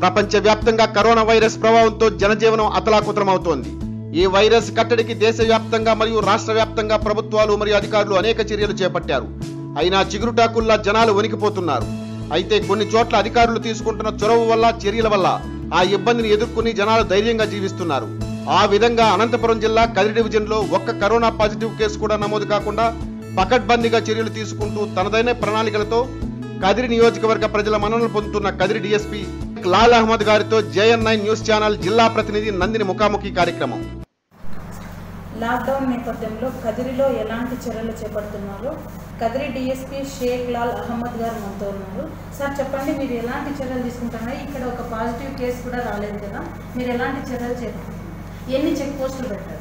ప్రపంచవ్యాప్తంగా corona virus ప్రభావంతో జనజీవనం అతలాకుతలమవుతోంది ఈ వైరస్ కట్టడికి దేశవ్యాప్తంగా మరియు రాష్ట్ర వ్యాప్తంగా ప్రభుత్వాలు మరియు అధికారులు అనేక చర్యలు చేపట్టారు అయినా చిగురుటాకుల్లా జనాలు వణికిపోతున్నారు అయితే కొన్ని చోట్ల అధికారులు తీసుకుంటున్న చొరవ వల్ల చర్యల వల్ల ఆ ఇబ్బందిని ఎదుర్కొని జనాలు ధైర్యంగా జీవిస్తున్నారు ఆ విధంగా అనంతపురం జిల్లా కదిరి డివిజన్ లో ఒక్క కరోనా పాజిటివ్ కేసు కూడా నమోదు కాకుండా పకడ్బందీగా చర్యలు తీసుకుంటూ తనదైన ప్రణాళికలతో కదిరి నియోజకవర్గ ప్రజల మన్ననలు పొందుతున్న కదిరి డిఎస్పీ లాల్ అహ్మద్ గారితో జేఎన్ నైన్ న్యూస్ ఛానల్ జిల్లా ప్రతినిధి నందిని ముఖాముఖి కార్యక్రమం లాక్డౌన్ నేపథ్యంలో కదిరిలో ఎలాంటి చర్యలు చేపడుతున్నారు కదిరి డిఎస్పీ షేక్ లాల్ అహ్మద్ గారు మనతో ఉన్నారు సార్ చెప్పండి మీరు ఎలాంటి చర్యలు తీసుకుంటున్నారు ఇక్కడ ఒక పాజిటివ్ కేసు కూడా రాలేదు కదా మీరు ఎలాంటి చర్యలు చేపడుతున్నారు ఎన్ని చెక్ పోస్టులు పెట్టారు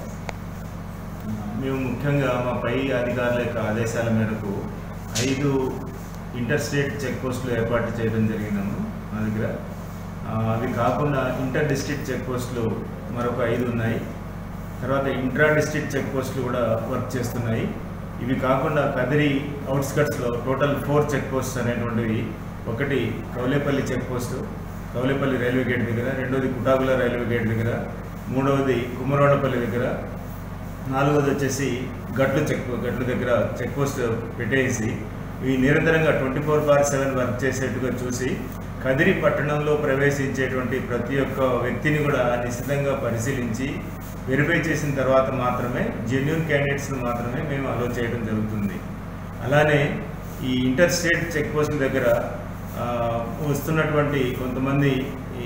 మేము ముఖ్యంగా మా పై అధికారుల యొక్క ఆదేశాల మేరకు ఐదు ఇంటర్ స్టేట్ చెక్ పోస్టులు ఏర్పాటు చేయడం జరిగిందమ్మా మా దగ్గర ఆ, అవి కాకుండా ఇంటర్ డిస్ట్రిక్ట్ చెక్ పోస్టులు మరొక ఐదు ఉన్నాయి తర్వాత ఇంట్రా డిస్ట్రిక్ట్ చెక్ పోస్టులు కూడా వర్క్ చేస్తున్నాయి ఇవి కాకుండా కదిరి అవుట్స్కట్స్లో టోటల్ ఫోర్ చెక్ పోస్ట్స్ అనేటువంటివి ఒకటి Kowlepalli check post Kowlepalli railway gate దగ్గర రెండోది కుటాగుల రైల్వే గేట్ దగ్గర మూడవది కుమ్మరోడపల్లి దగ్గర నాలుగోది వచ్చేసి గట్లు చెక్ గట్ల దగ్గర చెక్ పోస్ట్ పెట్టేసి ఇవి నిరంతరంగా twenty four bar seven work చేసేట్టుగా చూసి కదిరి పట్టణంలో ప్రవేశించేటువంటి ప్రతి ఒక్క వ్యక్తిని కూడా నిశ్చితంగా పరిశీలించి వెరిఫై చేసిన తర్వాత మాత్రమే జెన్యున్ క్యాండిడేట్స్ని మాత్రమే మేము అలో చేయడం జరుగుతుంది అలానే ఈ ఇంటర్ స్టేట్ చెక్ పోస్టుల దగ్గర ఆ, వస్తున్నటువంటి కొంతమంది ఈ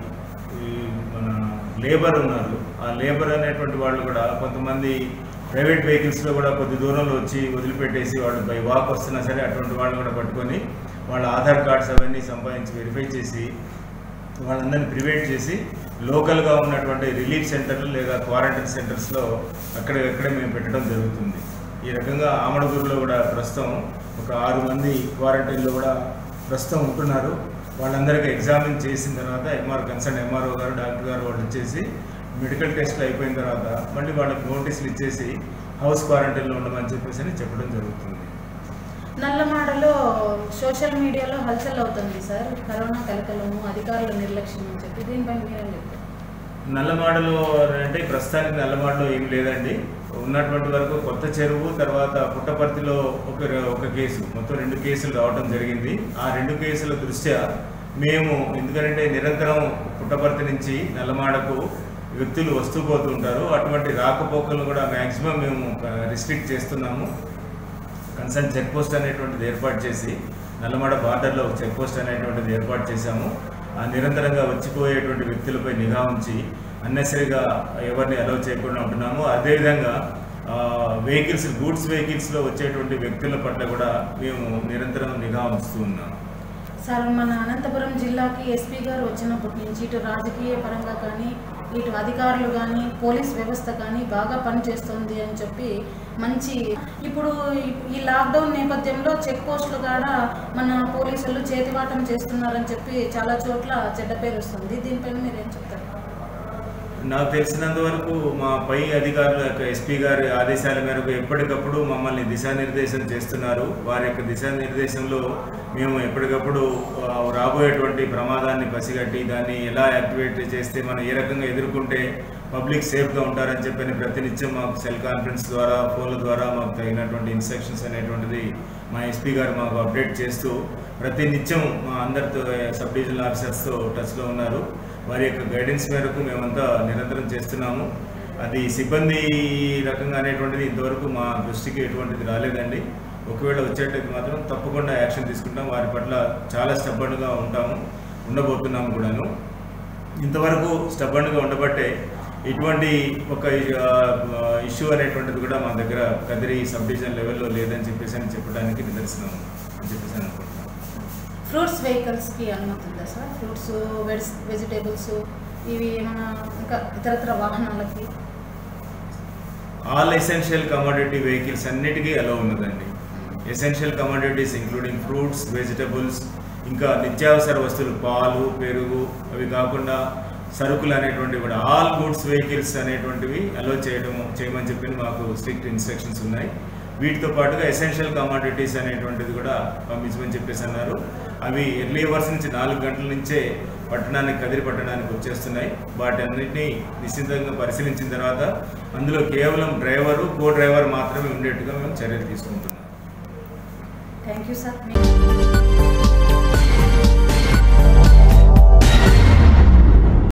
ఈ మన లేబర్ ఉన్నారు ఆ లేబర్ అనేటువంటి వాళ్ళు కూడా కొంతమంది ప్రైవేట్ వెహికల్స్లో కూడా కొద్ది దూరంలో వచ్చి వదిలిపెట్టేసి వాళ్ళు బై వాక్ వస్తున్నా సరే అటువంటి వాళ్ళని కూడా పట్టుకొని వాళ్ళ ఆధార్ కార్డ్స్ అవన్నీ సంపాదించి వెరిఫై చేసి వాళ్ళందరినీ ప్రివేట్ చేసి లోకల్గా ఉన్నటువంటి రిలీఫ్ సెంటర్లు లేదా క్వారంటైన్ సెంటర్స్లో అక్కడ ఎక్కడే మేము పెట్టడం జరుగుతుంది ఈ రకంగా ఆమడగూరులో కూడా ప్రస్తుతం ఒక ఆరు మంది క్వారంటైన్లో కూడా ప్రస్తుతం ఉంటున్నారు వాళ్ళందరికీ ఎగ్జామిన్ చేసిన తర్వాత MR concern MRO garu doctor garu వాళ్ళు వచ్చేసి మెడికల్ టెస్ట్లు అయిపోయిన తర్వాత మళ్ళీ వాళ్ళకి నోటీసులు ఇచ్చేసి హౌస్ క్వారంటైన్లో ఉండమని చెప్పేసి అని చెప్పడం జరుగుతుంది నల్లమాడలో సోషల్ మీడియాలో హల్చల్ అవుతుంది సార్ కరోనా కలకలము అధికారుల నిర్లక్ష్యం అని చెప్పి దీనిపై మీరేం చెప్తారు నల్లమాడలో అంటే ప్రస్తుతానికి నల్లమాడలో ఏం లేదండి ఉన్నటువంటి వరకు కొత్త చెరువు తర్వాత పుట్టపర్తిలో ఒక ఒక కేసు మొత్తం రెండు కేసులు రావడం జరిగింది ఆ రెండు కేసుల దృష్ట్యా మేము ఎందుకంటే నిరంతరం పుట్టపర్తి నుంచి నల్లమాడకు వ్యక్తులు వస్తూ పోతుంటారు అటువంటి రాకపోకలను కూడా మ్యాక్సిమం మేము రిస్ట్రిక్ట్ చేస్తున్నాము కన్సర్న్ చెక్ పోస్ట్ అనేటువంటిది ఏర్పాటు చేసి నల్లమడ బార్డర్లో ఒక చెక్ పోస్ట్ అనేటువంటిది ఏర్పాటు చేశాము ఆ నిరంతరంగా వచ్చిపోయేటువంటి వ్యక్తులపై నిఘా ఉంచి అన్నెసరిగా ఎవరిని అలౌ చేయకుండా ఉంటున్నాము అదేవిధంగా వెహికల్స్ గూడ్స్ వెహికల్స్లో వచ్చేటువంటి వ్యక్తుల పట్ల కూడా మేము నిరంతరం నిఘా ఉంచుతూ ఉన్నాము సార్ మన అనంతపురం జిల్లాకి ఎస్పీ గారు వచ్చినప్పటి నుంచి ఇటు రాజకీయ పరంగా కానీ ఇటు అధికారులు కానీ పోలీస్ వ్యవస్థ కానీ బాగా పనిచేస్తుంది అని చెప్పి మంచి ఇప్పుడు ఈ- ఈ లాక్డౌన్ నేపథ్యంలో చెక్ పోస్టులు కూడా మన పోలీసులు చేతివాటం చేస్తున్నారని చెప్పి చాలా చోట్ల చెడ్డ పేరు వస్తుంది దీనిపైన మీరు ఏం చెప్తారు నాకు తెలిసినంత వరకు మా పై అధికారుల యొక్క ఎస్పీ గారి ఆదేశాల మేరకు ఎప్పటికప్పుడు మమ్మల్ని దిశానిర్దేశం చేస్తున్నారు వారి యొక్క దిశానిర్దేశంలో మేము ఎప్పటికప్పుడు ఆ, రాబోయేటువంటి ప్రమాదాన్ని పసిగట్టి దాన్ని ఎలా యాక్టివేట్ చేస్తే మనం ఏ రకంగా ఎదుర్కొంటే పబ్లిక్ సేఫ్గా ఉంటారని చెప్పని ప్రతినిత్యం మాకు సెల్ కాన్ఫరెన్స్ ద్వారా ఫోన్ల ద్వారా మాకు తగినటువంటి ఇన్స్ట్రక్షన్స్ అనేటువంటిది మా ఎస్పీ గారు మాకు అప్డేట్ చేస్తూ ప్రతి నిత్యం మా అందరితో సబ్ డివిజనల్ ఆఫీసర్స్తో టచ్లో ఉన్నారు వారి యొక్క గైడెన్స్ మేరకు మేమంతా నిరంతరం చేస్తున్నాము అది సిబ్బంది రకంగా అనేటువంటిది ఇంతవరకు మా దృష్టికి ఎటువంటిది రాలేదండి ఒకవేళ వచ్చేటట్టు మాత్రం తప్పకుండా యాక్షన్ తీసుకుంటాం వారి పట్ల చాలా స్టబ్బన్గా ఉంటాము ఉండబోతున్నాము కూడాను ఇంతవరకు స్టబ్బన్గా ఉండబట్టే ఇటువంటి ఒక ఇష్యూ అనేటువంటిది కూడా మా దగ్గర కదిరి సబ్ డివిజన్ లెవెల్లో లేదని చెప్పేసి అని చెప్పడానికి నిదర్శనం అని చెప్పేసి అని అనుకుంటున్నాను ఫ్రూట్స్ వెహికల్స్కి అనుమతి ఉందా సార్ ఫ్రూట్స్ వెజ్ వెజిటేబుల్స్ ఇవి ఏమైనా ఇంకా ఇతరత్ర వాహనాలకి ఆల్ ఎసెన్షియల్ కమోడిటీ వెహికల్స్ అన్నిటికీ అలో ఉన్నదండి essential commodities including fruits vegetables ఇంకా నిత్యావసర వస్తువులు పాలు పెరుగు అవి కాకుండా సరుకులు అనేటువంటివి కూడా ఆల్ గూడ్స్ వెహికల్స్ అనేటువంటివి అలో చేయడం చేయమని చెప్పి మాకు స్ట్రిక్ట్ ఇన్స్ట్రక్షన్స్ ఉన్నాయి వీటితో పాటుగా ఎసెన్షియల్ కమాడిటీస్ అనేటువంటిది కూడా పంపించమని చెప్పేసి అన్నారు అవి ఎర్లీ అవర్స్ నుంచి నాలుగు గంటల నుంచే పట్టణానికి కదిరి పట్టణానికి వచ్చేస్తున్నాయి వాటన్నిటిని నిశ్చితంగా పరిశీలించిన తర్వాత అందులో కేవలం డ్రైవరు కో డ్రైవర్ మాత్రమే ఉండేట్టుగా మేము చర్యలు తీసుకుంటున్నాం థ్యాంక్ యూ సార్